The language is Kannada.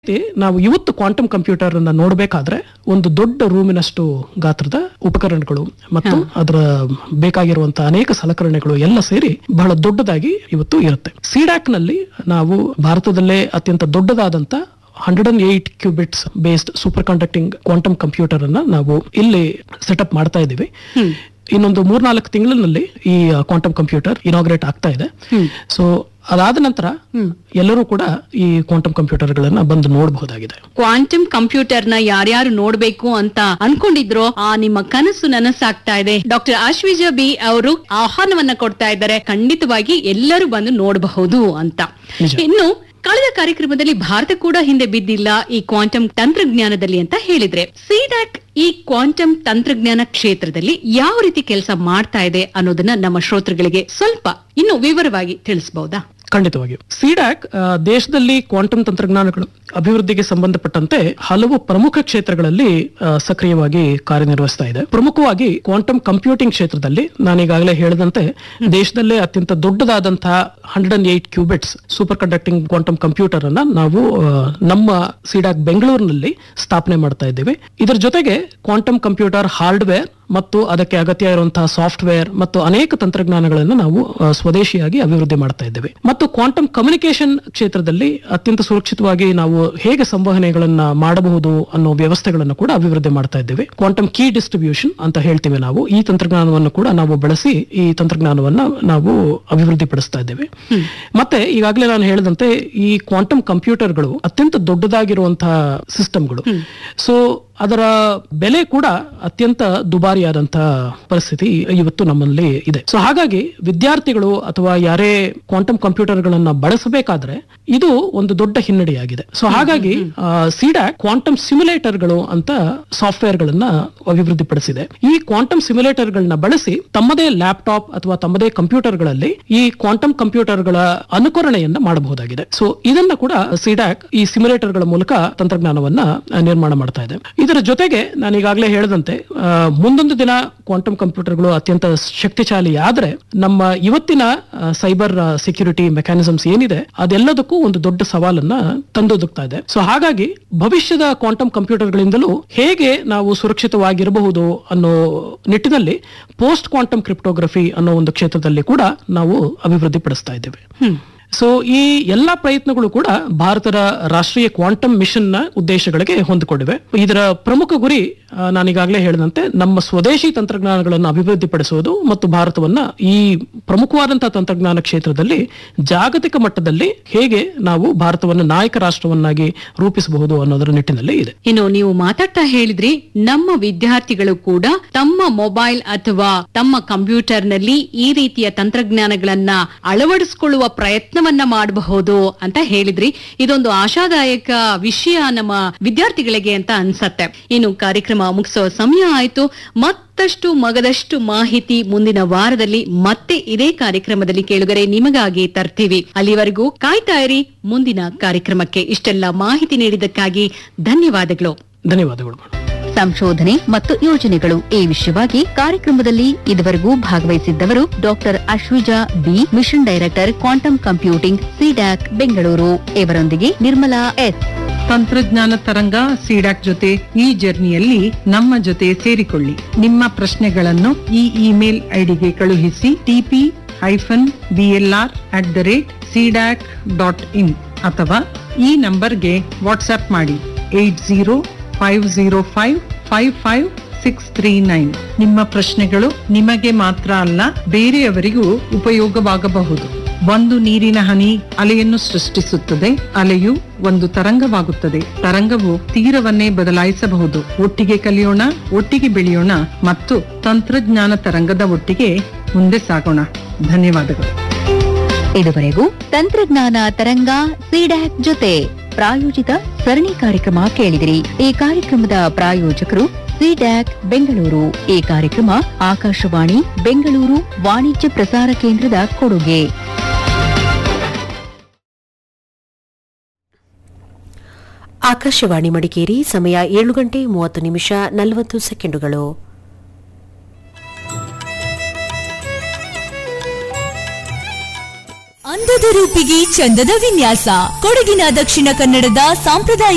ರೀತಿ ನಾವು ಇವತ್ತು ಕ್ವಾಂಟಮ್ ಕಂಪ್ಯೂಟರ್ ಅನ್ನ ನೋಡಬೇಕಾದ್ರೆ ಒಂದು ದೊಡ್ಡ ರೂಮಿನಷ್ಟು ಗಾತ್ರದ ಉಪಕರಣಗಳು ಮತ್ತು ಅದರ ಬೇಕಾಗಿರುವಂತಹ ಅನೇಕ ಸಲಕರಣೆಗಳು ಎಲ್ಲ ಸೇರಿ ಬಹಳ ದೊಡ್ಡದಾಗಿ ಇವತ್ತು ಇರುತ್ತೆ ಸಿಡಾಕ್ ನಲ್ಲಿ ನಾವು ಭಾರತದಲ್ಲೇ ಅತ್ಯಂತ ದೊಡ್ಡದಾದಂತ hundred and eight qubits based super conducting quantum computer ಅನ್ನ ನಾವು ಇಲ್ಲಿ ಸೆಟಪ್ ಮಾಡ್ತಾ ಇದ್ದೀವಿ ಇನ್ನೊಂದು ಮೂರ್ನಾಲ್ಕು ತಿಂಗಳಿನಲ್ಲಿ ಈ ಕ್ವಾಂಟಮ್ ಕಂಪ್ಯೂಟರ್ ಇನಾಗ್ರೇಟ್ ಆಗ್ತಾ ಇದೆ ಸೊ ಅದಾದ ನಂತರ ಎಲ್ಲರೂ ಕೂಡ ಈ ಕ್ವಾಂಟಮ್ ಕಂಪ್ಯೂಟರ್ಗಳನ್ನ ಬಂದು ನೋಡಬಹುದಾಗಿದೆ ಕ್ವಾಂಟಮ್ ಕಂಪ್ಯೂಟರ್ ನ ಯಾರ್ಯಾರು ನೋಡ್ಬೇಕು ಅಂತ ಅನ್ಕೊಂಡಿದ್ರೋ ಆ ನಿಮ್ಮ ಕನಸು ನನಸಾಗ್ತಾ ಇದೆ ಡಾಕ್ಟರ್ ಆಶ್ವಿಜ ಬಿ ಅವರು ಆಹ್ವಾನವನ್ನ ಕೊಡ್ತಾ ಇದ್ದಾರೆ ಖಂಡಿತವಾಗಿ ಎಲ್ಲರೂ ಬಂದು ನೋಡಬಹುದು ಅಂತ ನಿಜ. ಇನ್ನು ಕಳೆದ ಕಾರ್ಯಕ್ರಮದಲ್ಲಿ ಭಾರತ ಕೂಡ ಹಿಂದೆ ಬಿದ್ದಿಲ್ಲ ಈ ಕ್ವಾಂಟಮ್ ತಂತ್ರಜ್ಞಾನದಲ್ಲಿ ಅಂತ ಹೇಳಿದ್ರೆ ಸಿಡ್ಯಾಕ್ ಈ ಕ್ವಾಂಟಮ್ ತಂತ್ರಜ್ಞಾನ ಕ್ಷೇತ್ರದಲ್ಲಿ ಯಾವ ರೀತಿ ಕೆಲಸ ಮಾಡ್ತಾ ಇದೆ ಅನ್ನೋದನ್ನ ನಮ್ಮ ಶ್ರೋತೃಗಳಿಗೆ ಸ್ವಲ್ಪ ಇನ್ನು ವಿವರವಾಗಿ ತಿಳಿಸಬಹುದಾ ಖಂಡಿತವಾಗಿಯೂ ಸಿಡ್ಯಾಕ್ ದೇಶದಲ್ಲಿ ಕ್ವಾಂಟಮ್ ತಂತ್ರಜ್ಞಾನಗಳು ಅಭಿವೃದ್ಧಿಗೆ ಸಂಬಂಧಪಟ್ಟಂತೆ ಹಲವು ಪ್ರಮುಖ ಕ್ಷೇತ್ರಗಳಲ್ಲಿ ಆ, ಸಕ್ರಿಯವಾಗಿ ಕಾರ್ಯನಿರ್ವಹಿಸ್ತಾ ಇದೆ ಪ್ರಮುಖವಾಗಿ ಕ್ವಾಂಟಮ್ ಕಂಪ್ಯೂಟಿಂಗ್ ಕ್ಷೇತ್ರದಲ್ಲಿ ನಾನೀಗಾಗಲೇ ಹೇಳಿದಂತೆ ದೇಶದಲ್ಲೇ ಅತ್ಯಂತ ದೊಡ್ಡದಾದಂತಹ hundred and eight qubits super conducting quantum computer ಅನ್ನ ನಾವು ಆ, ನಮ್ಮ ಸಿಡಾಕ್ ಬೆಂಗಳೂರಿನಲ್ಲಿ ಸ್ಥಾಪನೆ ಮಾಡ್ತಾ ಇದ್ದೇವೆ ಇದರ ಜೊತೆಗೆ ಕ್ವಾಂಟಮ್ ಕಂಪ್ಯೂಟರ್ ಹಾರ್ಡ್ವೇರ್ ಮತ್ತು ಅದಕ್ಕೆ ಅಗತ್ಯ ಇರುವಂತಹ ಸಾಫ್ಟ್ವೇರ್ ಮತ್ತು ಅನೇಕ ತಂತ್ರಜ್ಞಾನಗಳನ್ನು ನಾವು ಆ, ಸ್ವದೇಶಿಯಾಗಿ ಅಭಿವೃದ್ಧಿ ಮಾಡ್ತಾ ಇದ್ದೇವೆ ಮತ್ತು ಕ್ವಾಂಟಮ್ ಕಮ್ಯುನಿಕೇಶನ್ ಕ್ಷೇತ್ರದಲ್ಲಿ ಅತ್ಯಂತ ಸುರಕ್ಷಿತವಾಗಿ ನಾವು ಹೇಗೆ ಸಂವಹನೆಗಳನ್ನ ಮಾಡಬಹುದು ಅನ್ನೋ ವ್ಯವಸ್ಥೆಗಳನ್ನು ಕೂಡ ಅಭಿವೃದ್ಧಿ ಮಾಡ್ತಾ ಇದ್ದೇವೆ ಕ್ವಾಂಟಮ್ ಕೀ ಡಿಸ್ಟ್ರಿಬ್ಯೂಷನ್ ಅಂತ ಹೇಳ್ತೀವಿ ನಾವು ಈ ತಂತ್ರಜ್ಞಾನವನ್ನು ಕೂಡ ನಾವು ಬಳಸಿ ಈ ತಂತ್ರಜ್ಞಾನವನ್ನ ನಾವು ಅಭಿವೃದ್ಧಿ ಪಡಿಸ್ತಾ ಇದ್ದೇವೆ ಮತ್ತೆ ಈಗಾಗಲೇ ನಾನು ಹೇಳಿದಂತೆ ಈ ಕ್ವಾಂಟಮ್ ಕಂಪ್ಯೂಟರ್ಗಳು ಅತ್ಯಂತ ದೊಡ್ಡದಾಗಿರುವಂತಹ ಸಿಸ್ಟಮ್ಗಳು ಸೊ ಅದರ ಬೆಲೆ ಕೂಡ ಅತ್ಯಂತ ದುಬಾರಿಯಾದಂತಹ ಪರಿಸ್ಥಿತಿ ಇವತ್ತು ನಮ್ಮಲ್ಲಿ ಇದೆ ಸೊ ಹಾಗಾಗಿ ವಿದ್ಯಾರ್ಥಿಗಳು ಅಥವಾ ಯಾರೇ ಕ್ವಾಂಟಮ್ ಕಂಪ್ಯೂಟರ್ಗಳನ್ನ ಬಳಸಬೇಕಾದ್ರೆ ಇದು ಒಂದು ದೊಡ್ಡ ಹಿನ್ನಡೆಯಾಗಿದೆ ಸೊ ಹಾಗಾಗಿ ಸಿಡಾಕ್ ಕ್ವಾಂಟಮ್ ಸಿಮ್ಯುಲೇಟರ್ಗಳು ಅಂತ ಸಾಫ್ಟ್ವೇರ್ ಗಳನ್ನ ಅಭಿವೃದ್ಧಿಪಡಿಸಿದೆ ಈ ಕ್ವಾಂಟಮ್ ಸಿಮ್ಯುಲೇಟರ್ಗಳನ್ನ ಬಳಸಿ ತಮ್ಮದೇ ಲ್ಯಾಪ್ಟಾಪ್ ಅಥವಾ ತಮ್ಮದೇ ಕಂಪ್ಯೂಟರ್ಗಳಲ್ಲಿ ಈ ಕ್ವಾಂಟಮ್ ಕಂಪ್ಯೂಟರ್ಗಳ ಅನುಕರಣೆಯನ್ನ ಮಾಡಬಹುದಾಗಿದೆ ಸೊ ಇದನ್ನ ಕೂಡ ಸಿಡಾಕ್ ಈ ಸಿಮ್ಯುಲೇಟರ್ಗಳ ಮೂಲಕ ತಂತ್ರಜ್ಞಾನವನ್ನ ಆ, ನಿರ್ಮಾಣ ಮಾಡ್ತಾ ಇದೆ ಇದರ ಜೊತೆಗೆ ನಾನು ಈಗಾಗಲೇ ಹೇಳಿದಂತೆ ಆ, ಮುಂದೊಂದು ದಿನ ಕ್ವಾಂಟಮ್ ಕಂಪ್ಯೂಟರ್ಗಳು ಅತ್ಯಂತ ಶಕ್ತಿಶಾಲಿ ಆದ್ರೆ ನಮ್ಮ ಇವತ್ತಿನ ಸೈಬರ್ ಸೆಕ್ಯೂರಿಟಿ ಮೆಕ್ಯಾನಿಸಮ್ಸ್ ಏನಿದೆ ಅದೆಲ್ಲದಕ್ಕೂ ಒಂದು ದೊಡ್ಡ ಸವಾಲನ್ನ ತಂದೊದಗ್ತಾ ಇದೆ ಸೊ ಹಾಗಾಗಿ ಭವಿಷ್ಯದ ಕ್ವಾಂಟಮ್ ಕಂಪ್ಯೂಟರ್ಗಳಿಂದಲೂ ಹೇಗೆ ನಾವು ಸುರಕ್ಷಿತವಾಗಿರಬಹುದು ಅನ್ನೋ ನಿಟ್ಟಿನಲ್ಲಿ ಪೋಸ್ಟ್ ಕ್ವಾಂಟಮ್ ಕ್ರಿಪ್ಟೋಗ್ರಫಿ ಅನ್ನೋ ಒಂದು ಕ್ಷೇತ್ರದಲ್ಲಿ ಕೂಡ ನಾವು ಅಭಿವೃದ್ಧಿ ಪಡಿಸ್ತಾ ಇದ್ದೇವೆ ಸೊ ಈ ಎಲ್ಲಾ ಪ್ರಯತ್ನಗಳು ಕೂಡ ಭಾರತದ ರಾಷ್ಟ್ರೀಯ ಕ್ವಾಂಟಮ್ ಮಿಷನ್ ನ ಉದ್ದೇಶಗಳಿಗೆ ಹೊಂದಿಕೊಂಡಿವೆ ಇದರ ಪ್ರಮುಖ ಗುರಿ ಆ, ನಾನೀಗಾಗಲೇ ಹೇಳಿದಂತೆ ನಮ್ಮ ಸ್ವದೇಶಿ ತಂತ್ರಜ್ಞಾನಗಳನ್ನು ಅಭಿವೃದ್ಧಿಪಡಿಸುವುದು ಮತ್ತು ಭಾರತವನ್ನ ಈ ಪ್ರಮುಖವಾದಂತಹ ತಂತ್ರಜ್ಞಾನ ಕ್ಷೇತ್ರದಲ್ಲಿ ಜಾಗತಿಕ ಮಟ್ಟದಲ್ಲಿ ಹೇಗೆ ನಾವು ಭಾರತವನ್ನು ನಾಯಕ ರಾಷ್ಟ್ರವನ್ನಾಗಿ ರೂಪಿಸಬಹುದು ಅನ್ನೋದರ ನಿಟ್ಟಿನಲ್ಲಿ ಇದೆ ಇನ್ನು ನೀವು ಮಾತಾಡ್ತಾ ಹೇಳಿದ್ರಿ ನಮ್ಮ ವಿದ್ಯಾರ್ಥಿಗಳು ಕೂಡ ತಮ್ಮ ಮೊಬೈಲ್ ಅಥವಾ ತಮ್ಮ ಕಂಪ್ಯೂಟರ್ ನಲ್ಲಿ ಈ ರೀತಿಯ ತಂತ್ರಜ್ಞಾನಗಳನ್ನ ಅಳವಡಿಸಿಕೊಳ್ಳುವ ಪ್ರಯತ್ನವನ್ನ ಮಾಡಬಹುದು ಅಂತ ಹೇಳಿದ್ರಿ ಇದೊಂದು ಆಶಾದಾಯಕ ವಿಷಯ ನಮ್ಮ ವಿದ್ಯಾರ್ಥಿಗಳಿಗೆ ಅಂತ ಅನ್ಸತ್ತೆ ಇನ್ನು ಕಾರ್ಯಕ್ರಮ ಮುಗಿಸೋ ಸಮಯ ಆಯ್ತು ಮತ್ತಷ್ಟು ಮಗದಷ್ಟು ಮಾಹಿತಿ ಮುಂದಿನ ವಾರದಲ್ಲಿ ಮತ್ತೆ ಇದೇ ಕಾರ್ಯಕ್ರಮದಲ್ಲಿ ಕೇಳುಗರೆ ನಿಮಗಾಗಿ ತರ್ತೀವಿ ಅಲ್ಲಿವರೆಗೂ ಕಾಯ್ತಾ ಇರಿ ಮುಂದಿನ ಕಾರ್ಯಕ್ರಮಕ್ಕೆ ಇಷ್ಟೆಲ್ಲ ಮಾಹಿತಿ ನೀಡಿದ್ದಕ್ಕಾಗಿ ಧನ್ಯವಾದಗಳು ಧನ್ಯವಾದಗಳು ಮೇಡಮ್ ಸಂಶೋಧನೆ ಮತ್ತು ಯೋಜನೆಗಳು ಈ ವಿಷಯವಾಗಿ ಕಾರ್ಯಕ್ರಮದಲ್ಲಿ ಇದುವರೆಗೂ ಭಾಗವಹಿಸಿದ್ದವರು doctor Ashwija B mission director quantum computing CDAC Bengaluru ಇವರೊಂದಿಗೆ ನಿರ್ಮಲಾ ಎಸ್ ತಂತ್ರಜ್ಞಾನ ತರಂಗ ಸಿಡಾಕ್ ಜೊತೆ ಈ ಜರ್ನಿಯಲ್ಲಿ ನಮ್ಮ ಜೊತೆ ಸೇರಿಕೊಳ್ಳಿ ನಿಮ್ಮ ಪ್ರಶ್ನೆಗಳನ್ನು ಈ ಇಮೇಲ್ ಐಡಿಗೆ ಕಳುಹಿಸಿ TP hyphen BLR at the rate CDAC dot in ಅಥವಾ ಈ ನಂಬರ್ಗೆ ವಾಟ್ಸ್ಆಪ್ ಮಾಡಿ eight zero five zero five five five six three nine ನಿಮ್ಮ ಪ್ರಶ್ನೆಗಳು ನಿಮಗೆ ಮಾತ್ರ ಅಲ್ಲ ಬೇರೆಯವರಿಗೂ ಉಪಯೋಗವಾಗಬಹುದು ಒಂದು ನೀರಿನ ಹನಿ ಅಲೆಯನ್ನು ಸೃಷ್ಟಿಸುತ್ತದೆ ಅಲೆಯು ಒಂದು ತರಂಗವಾಗುತ್ತದೆ ತರಂಗವು ತೀರವನ್ನೇ ಬದಲಾಯಿಸಬಹುದು ಒಟ್ಟಿಗೆ ಕಲಿಯೋಣ ಒಟ್ಟಿಗೆ ಬೆಳೆಯೋಣ ಮತ್ತು ತಂತ್ರಜ್ಞಾನ ತರಂಗದ ಒಟ್ಟಿಗೆ ಮುಂದೆ ಸಾಗೋಣ ಧನ್ಯವಾದಗಳು ಇದುವರೆಗೂ ತಂತ್ರಜ್ಞಾನ ತರಂಗ ಸಿಡ್ಯಾಕ್ ಜೊತೆ ಪ್ರಾಯೋಜಿತ ಸರಣಿ ಕಾರ್ಯಕ್ರಮ ಕೇಳಿದಿರಿ ಈ ಕಾರ್ಯಕ್ರಮದ ಪ್ರಾಯೋಜಕರು ಸಿಡ್ಯಾಕ್ ಬೆಂಗಳೂರು ಈ ಕಾರ್ಯಕ್ರಮ ಆಕಾಶವಾಣಿ ಬೆಂಗಳೂರು ವಾಣಿಜ್ಯ ಪ್ರಸಾರ ಕೇಂದ್ರದ ಕೊಡುಗೆ ಆಕಾಶವಾಣಿ ಮಡಿಕೇರಿ ಸಮಯ ಏಳು ಗಂಟೆ ಮೂವತ್ತು ನಿಮಿಷ ನಲವತ್ತು ಸೆಕೆಂಡುಗಳು ಅಂದದ ರೂಪಿಗೆ ಚಂದದ ವಿನ್ಯಾಸ ಕೊಡಗಿನ ದಕ್ಷಿಣ ಕನ್ನಡದ ಸಾಂಪ್ರದಾಯಿಕ